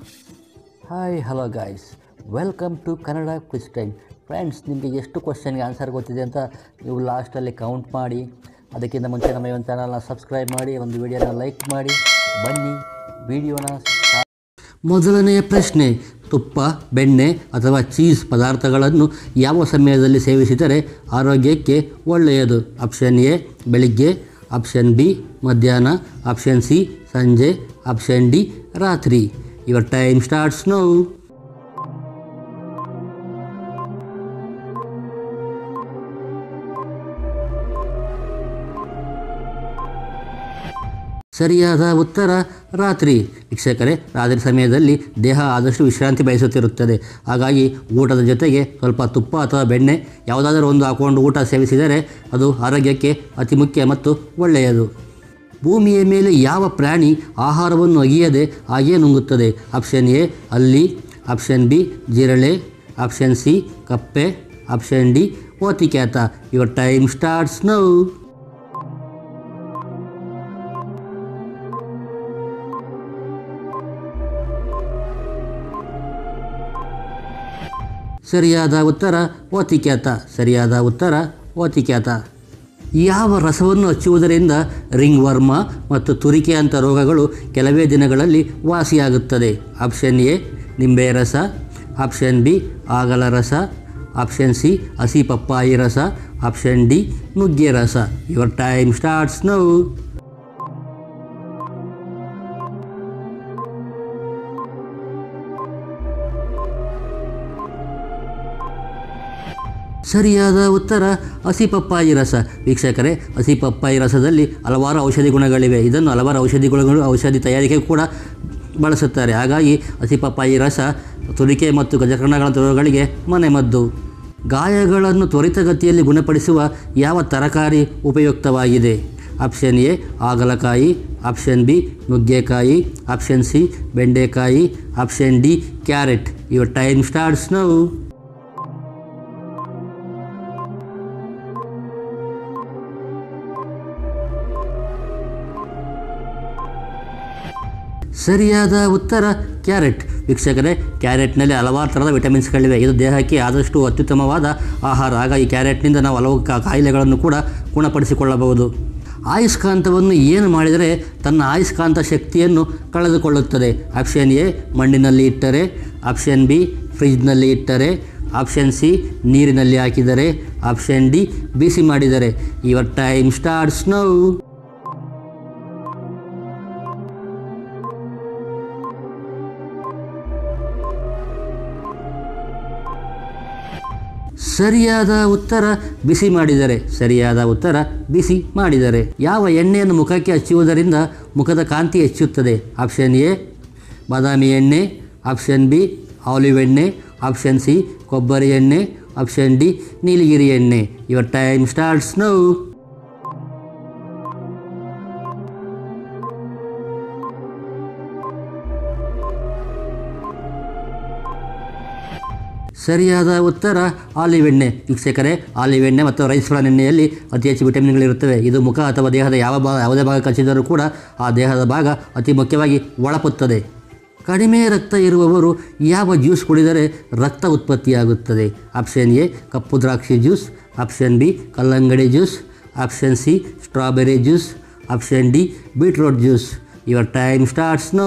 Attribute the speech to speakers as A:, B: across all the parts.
A: hi hello guys welcome to Kannada quiz time friends ನಿಮಗೆ ಎಷ್ಟು ಕ್ವಶನ್ಗೆ ಆನ್ಸರ್ ಗೊತ್ತಿದೆ ಅಂತ ನೀವು ಲಾಸ್ಟಲ್ಲಿ ಕೌಂಟ್ ಮಾಡಿ ಅದಕ್ಕಿಂತ ಮುಂಚೆ ನಮ್ಮ ಈ ಒಂದು ಚಾನಲ್ನ ಸಬ್ಸ್ಕ್ರೈಬ್ ಮಾಡಿ ಒಂದು ವಿಡಿಯೋನ ಲೈಕ್ ಮಾಡಿ ಬನ್ನಿ ವಿಡಿಯೋನ ಮೊದಲನೆಯ ಪ್ರಶ್ನೆ ತುಪ್ಪ ಬೆಣ್ಣೆ ಅಥವಾ ಚೀಸ್ ಪದಾರ್ಥಗಳನ್ನು ಯಾವ ಸಮಯದಲ್ಲಿ ಸೇವಿಸಿದರೆ ಆರೋಗ್ಯಕ್ಕೆ ಒಳ್ಳೆಯದು ಆಪ್ಷನ್ ಎ ಬೆಳಿಗ್ಗೆ ಆಪ್ಷನ್ ಬಿ ಮಧ್ಯಾಹ್ನ ಆಪ್ಷನ್ ಸಿ ಸಂಜೆ ಆಪ್ಷನ್ ಡಿ ರಾತ್ರಿ ಯುವರ್ ಟೈಮ್ ಸ್ಟಾರ್ಟ್ಸ್ ನೌ ಸರಿಯಾದ ಉತ್ತರ ರಾತ್ರಿ ವೀಕ್ಷಕರೇ ರಾತ್ರಿ ಸಮಯದಲ್ಲಿ ದೇಹ ಆದಷ್ಟು ವಿಶ್ರಾಂತಿ ಬಯಸುತ್ತಿರುತ್ತದೆ ಹಾಗಾಗಿ ಊಟದ ಜೊತೆಗೆ ಸ್ವಲ್ಪ ತುಪ್ಪ ಅಥವಾ ಬೆಣ್ಣೆ ಯಾವುದಾದರೂ ಒಂದು ಹಾಕೊಂಡು ಊಟ ಸೇವಿಸಿದರೆ ಅದು ಆರೋಗ್ಯಕ್ಕೆ ಅತಿ ಮುಖ್ಯ ಮತ್ತು ಒಳ್ಳೆಯದು ಭೂಮಿಯ ಮೇಲೆ ಯಾವ ಪ್ರಾಣಿ ಆಹಾರವನ್ನು ಅಗಿಯದೆ ಹಾಗೇ ನುಂಗುತ್ತದೆ ಆಪ್ಷನ್ ಎ ಅಲ್ಲಿ ಆಪ್ಷನ್ ಬಿ ಜಿರಳೆ ಆಪ್ಷನ್ ಸಿ ಕಪ್ಪೆ ಆಪ್ಷನ್ ಡಿ ಓತಿಕ್ಯಾತ ಯುವರ್ ಟೈಮ್ ಸ್ಟಾರ್ಟ್ಸ್ ನೌ ಸರಿಯಾದ ಉತ್ತರ ಓತಿಕ್ಯಾತ ಸರಿಯಾದ ಉತ್ತರ ಓತಿಕ್ಯಾತ ಯಾವ ರಸವನ್ನು ಹಚ್ಚುವುದರಿಂದ ರಿಂಗ್ ವರ್ಮ ಮತ್ತು ತುರಿಕೆ ಅಂತ ರೋಗಗಳು ಕೆಲವೇ ದಿನಗಳಲ್ಲಿ ವಾಸಿಯಾಗುತ್ತದೆ ಆಪ್ಷನ್ ಎ ನಿಂಬೆ ರಸ ಆಪ್ಷನ್ ಬಿ ಆಗಲ ರಸ ಆಪ್ಷನ್ ಸಿ ಹಸಿ ಪಪ್ಪಾಯಿ ರಸ ಆಪ್ಷನ್ ಡಿ ನುಗ್ಗೆ ರಸ ಯುವರ್ ಟೈಮ್ ಸ್ಟಾರ್ಟ್ಸ್ ನೌ ಸರಿಯಾದ ಉತ್ತರ ಹಸಿ ಪಪ್ಪಾಯಿ ರಸ ವೀಕ್ಷಕರೇ ಹಸಿ ಪಪ್ಪಾಯಿ ರಸದಲ್ಲಿ ಹಲವಾರು ಔಷಧಿ ಗುಣಗಳಿವೆ ಇದನ್ನು ಹಲವಾರು ಔಷಧಿ ಗುಣಗಳು ಔಷಧಿ ತಯಾರಿಕೆ ಕೂಡ ಬಳಸುತ್ತಾರೆ ಹಾಗಾಗಿ ಹಸಿ ಪಪ್ಪಾಯಿ ರಸ ತುರಿಕೆ ಮತ್ತು ಗಜಕರ್ಣಗಳಂಥ ರೋಗಗಳಿಗೆ ಮನೆಮದ್ದು ಗಾಯಗಳನ್ನು ತ್ವರಿತಗತಿಯಲ್ಲಿ ಗುಣಪಡಿಸುವ ಯಾವ ತರಕಾರಿ ಉಪಯುಕ್ತವಾಗಿದೆ ಆಪ್ಷನ್ ಎ ಹಾಗಲಕಾಯಿ ಆಪ್ಷನ್ ಬಿ ನುಗ್ಗೆಕಾಯಿ ಆಪ್ಷನ್ ಸಿ ಬೆಂಡೆಕಾಯಿ option D carrot your time starts now ಸರಿಯಾದ ಉತ್ತರ ಕ್ಯಾರೆಟ್ ವೀಕ್ಷಕರೇ ಕ್ಯಾರೆಟ್ನಲ್ಲಿ ಹಲವಾರು ಥರದ ವಿಟಮಿನ್ಸ್ಗಳಿವೆ ಇದು ದೇಹಕ್ಕೆ ಆದಷ್ಟು ಅತ್ಯುತ್ತಮವಾದ ಆಹಾರ ಹಾಗಾಗಿ ಕ್ಯಾರೆಟ್ನಿಂದ ನಾವು ಹಲವು ಕಾ- ಕಾಯಿಲೆಗಳನ್ನು ಕೂಡ ಗುಣಪಡಿಸಿಕೊಳ್ಳಬಹುದು ಆಯುಷ್ಕಾಂತವನ್ನು ಏನು ಮಾಡಿದರೆ ತನ್ನ ಆಯುಷ್ಕಾಂತ ಶಕ್ತಿಯನ್ನು ಕಳೆದುಕೊಳ್ಳುತ್ತದೆ ಆಪ್ಷನ್ ಎ ಮಣ್ಣಿನಲ್ಲಿ ಇಟ್ಟರೆ ಆಪ್ಷನ್ ಬಿ ಫ್ರಿಜ್ನಲ್ಲಿ ಇಟ್ಟರೆ ಆಪ್ಷನ್ ಸಿ ನೀರಿನಲ್ಲಿ ಹಾಕಿದರೆ ಆಪ್ಷನ್ ಡಿ ಬಿಸಿ ಮಾಡಿದರೆ ಯುವರ್ ಟೈಮ್ ಸ್ಟಾರ್ಟ್ಸ್ ನೌ ಸರಿಯಾದ ಉತ್ತರ ಬಿಸಿ ಮಾಡಿದರೆ ಸರಿಯಾದ ಉತ್ತರ ಬಿಸಿ ಮಾಡಿದರೆ ಯಾವ ಎಣ್ಣೆಯನ್ನು ಮುಖಕ್ಕೆ ಹಚ್ಚುವುದರಿಂದ ಮುಖದ ಕಾಂತಿ ಹೆಚ್ಚುತ್ತದೆ ಆಪ್ಷನ್ ಎ ಬಾದಾಮಿ ಎಣ್ಣೆ ಆಪ್ಷನ್ ಬಿ ಆಲಿವ್ ಎಣ್ಣೆ ಆಪ್ಷನ್ ಸಿ ಕೊಬ್ಬರಿ ಎಣ್ಣೆ ಆಪ್ಷನ್ ಡಿ ನೀಲಗಿರಿ ಎಣ್ಣೆ ಯುವರ್ ಟೈಮ್ ಸ್ಟಾರ್ಟ್ಸ್ ನೌ ಸರಿಯಾದ ಉತ್ತರ ಆಲಿವ್ ಎಣ್ಣೆ ವೀಕ್ಷಕರೇ ಆಲಿವ್ ಎಣ್ಣೆ ಮತ್ತು ರೈಸ್ ಫ್ಲಾನ್ ಎಣ್ಣೆಯಲ್ಲಿ ಅತಿ ಹೆಚ್ಚು ವಿಟಮಿನ್ಗಳಿರುತ್ತವೆ ಇದು ಮುಖ ಅಥವಾ ದೇಹದ ಯಾವ ಭಾಗ ಯಾವುದೇ ಭಾಗ ಕಚ್ಚಿದರೂ ಕೂಡ ಆ ದೇಹದ ಭಾಗ ಅತಿ ಮುಖ್ಯವಾಗಿ ಒಳಪುತ್ತದೆ ಕಡಿಮೆ ರಕ್ತ ಇರುವವರು ಯಾವ ಜ್ಯೂಸ್ ಕುಡಿದರೆ ರಕ್ತ ಉತ್ಪತ್ತಿಯಾಗುತ್ತದೆ ಆಪ್ಷನ್ ಎ ಕಪ್ಪು ದ್ರಾಕ್ಷಿ ಜ್ಯೂಸ್ ಆಪ್ಷನ್ ಬಿ ಕಲ್ಲಂಗಡಿ juice option C strawberry juice option D beetroot juice your time starts now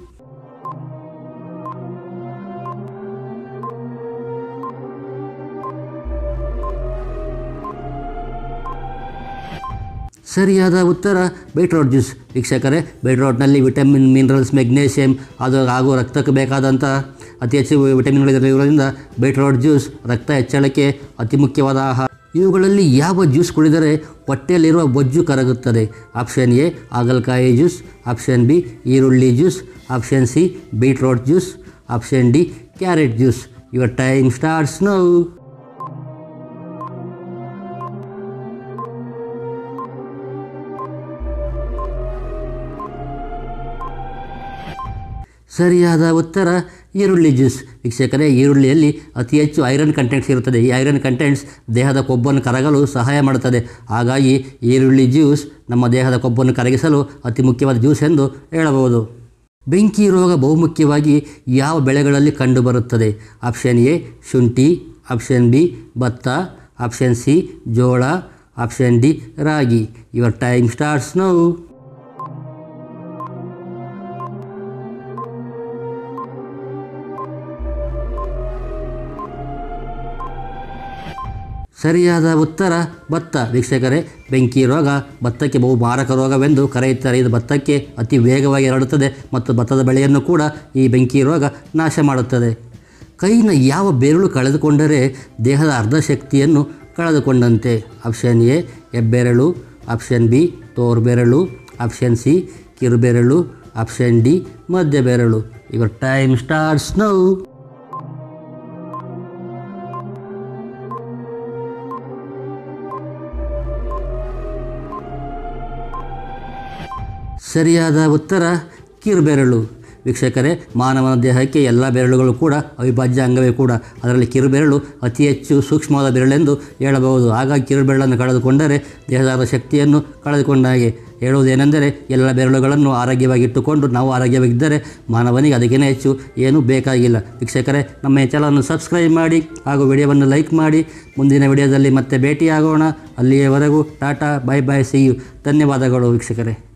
A: ಸರಿಯಾದ ಉತ್ತರ ಬೀಟ್ರೋಟ್ ಜ್ಯೂಸ್ ವೀಕ್ಷಕರೇ ಬೀಟ್ರೋಟ್ನಲ್ಲಿ ವಿಟಮಿನ್ ಮಿನರಲ್ಸ್ ಮೆಗ್ನೇಷಿಯಂ ಅದು ಹಾಗೂ ರಕ್ತಕ್ಕೆ ಬೇಕಾದಂಥ ಅತಿ ಹೆಚ್ಚು ವಿಟಮಿನ್ಗಳಿರೋದ್ರಿಂದ ಬೀಟ್ರೋಟ್ ಜ್ಯೂಸ್ ರಕ್ತ ಹೆಚ್ಚಳಕ್ಕೆ ಅತಿ ಮುಖ್ಯವಾದ ಆಹಾರ ಇವುಗಳಲ್ಲಿ ಯಾವ ಜ್ಯೂಸ್ ಕುಡಿದರೆ ಹೊಟ್ಟೆಯಲ್ಲಿರುವ ಬೊಜ್ಜು ಕರಗುತ್ತದೆ ಆಪ್ಷನ್ ಎ ಹಾಗಲಕಾಯಿ ಜ್ಯೂಸ್ ಆಪ್ಷನ್ ಬಿ ಈರುಳ್ಳಿ juice option C beetroot juice option D carrot juice your time starts now ಸರಿಯಾದ ಉತ್ತರ ಈರುಳ್ಳಿ ಜ್ಯೂಸ್ ವೀಕ್ಷಕರೇ ಈರುಳ್ಳಿಯಲ್ಲಿ ಅತಿ ಹೆಚ್ಚು ಐರನ್ ಕಂಟೆಂಟ್ಸ್ ಇರುತ್ತದೆ ಈ ಐರನ್ ಕಂಟೆಂಟ್ಸ್ ದೇಹದ ಕೊಬ್ಬನ್ನು ಕರಗಲು ಸಹಾಯ ಮಾಡುತ್ತದೆ ಹಾಗಾಗಿ ಈರುಳ್ಳಿ ಜ್ಯೂಸ್ ನಮ್ಮ ದೇಹದ ಕೊಬ್ಬನ್ನು ಕರಗಿಸಲು ಅತಿ ಮುಖ್ಯವಾದ ಜ್ಯೂಸ್ ಎಂದು ಹೇಳಬಹುದು ಬೆಂಕಿ ರೋಗ ಬಹುಮುಖ್ಯವಾಗಿ ಯಾವ ಬೆಳೆಗಳಲ್ಲಿ ಕಂಡುಬರುತ್ತದೆ ಆಪ್ಷನ್ ಎ ಶುಂಠಿ ಆಪ್ಷನ್ ಬಿ ಭತ್ತ ಆಪ್ಷನ್ ಸಿ ಜೋಳ ಆಪ್ಷನ್ ಡಿ ರಾಗಿ ಯುವರ್ ಟೈಮ್ ಸ್ಟಾರ್ಟ್ಸ್ ನೌ ಸರಿಯಾದ ಉತ್ತರ ಭತ್ತ ವೀಕ್ಷಕರೇ ಬೆಂಕಿ ರೋಗ ಭತ್ತಕ್ಕೆ ಬಹು ಮಾರಕ ರೋಗವೆಂದು ಕರೆಯುತ್ತಾರೆ ಇದು ಭತ್ತಕ್ಕೆ ಅತಿ ವೇಗವಾಗಿ ಹರಡುತ್ತದೆ ಮತ್ತು ಭತ್ತದ ಬೆಳೆಯನ್ನು ಕೂಡ ಈ ಬೆಂಕಿ ರೋಗ ನಾಶ ಮಾಡುತ್ತದೆ ಕೈನ ಯಾವ ಬೆರಳು ಕಳೆದುಕೊಂಡರೆ ದೇಹದ ಅರ್ಧ ಶಕ್ತಿಯನ್ನು ಕಳೆದುಕೊಂಡಂತೆ ಆಪ್ಷನ್ ಎ ಹೆಬ್ಬೆರಳು ಆಪ್ಷನ್ ಬಿ ತೋರ್ಬೆರಳು ಆಪ್ಷನ್ ಸಿ ಕಿರುಬೆರಳು ಆಪ್ಷನ್ ಡಿ ಮಧ್ಯ ಬೆರಳು ಇವರ್ ಟೈಮ್ ಸ್ಟಾರ್ಟ್ಸ್ ನೌ ಸರಿಯಾದ ಉತ್ತರ ಕಿರುಬೆರಳು ವೀಕ್ಷಕರೇ ಮಾನವನ ದೇಹಕ್ಕೆ ಎಲ್ಲ ಬೆರಳುಗಳು ಕೂಡ ಅವಿಭಾಜ್ಯ ಅಂಗವೇ ಕೂಡ ಅದರಲ್ಲಿ ಕಿರುಬೆರಳು ಅತಿ ಹೆಚ್ಚು ಸೂಕ್ಷ್ಮವಾದ ಬೆರಳೆಂದು ಹೇಳಬಹುದು ಹಾಗಾಗಿ ಕಿರುಬೆರಳನ್ನು ಕಳೆದುಕೊಂಡರೆ ದೇಹದ ಶಕ್ತಿಯನ್ನು ಕಳೆದುಕೊಂಡ ಹಾಗೆ ಹೇಳುವುದೇನೆಂದರೆ ಎಲ್ಲ ಬೆರಳುಗಳನ್ನು ಆರೋಗ್ಯವಾಗಿಟ್ಟುಕೊಂಡು ನಾವು ಆರೋಗ್ಯವಾಗಿದ್ದರೆ ಮಾನವನಿಗೆ ಅದಕ್ಕಿಂತ ಹೆಚ್ಚು ಏನೂ ಬೇಕಾಗಿಲ್ಲ ವೀಕ್ಷಕರೇ ನಮ್ಮ ಈ ಚಾನಲನ್ನು ಸಬ್ಸ್ಕ್ರೈಬ್ ಮಾಡಿ ಹಾಗೂ ವಿಡಿಯೋವನ್ನು ಲೈಕ್ ಮಾಡಿ ಮುಂದಿನ ವಿಡಿಯೋದಲ್ಲಿ ಮತ್ತೆ ಭೇಟಿಯಾಗೋಣ ಅಲ್ಲಿಯವರೆಗೂ tata bye bye see you ಧನ್ಯವಾದಗಳು ವೀಕ್ಷಕರೇ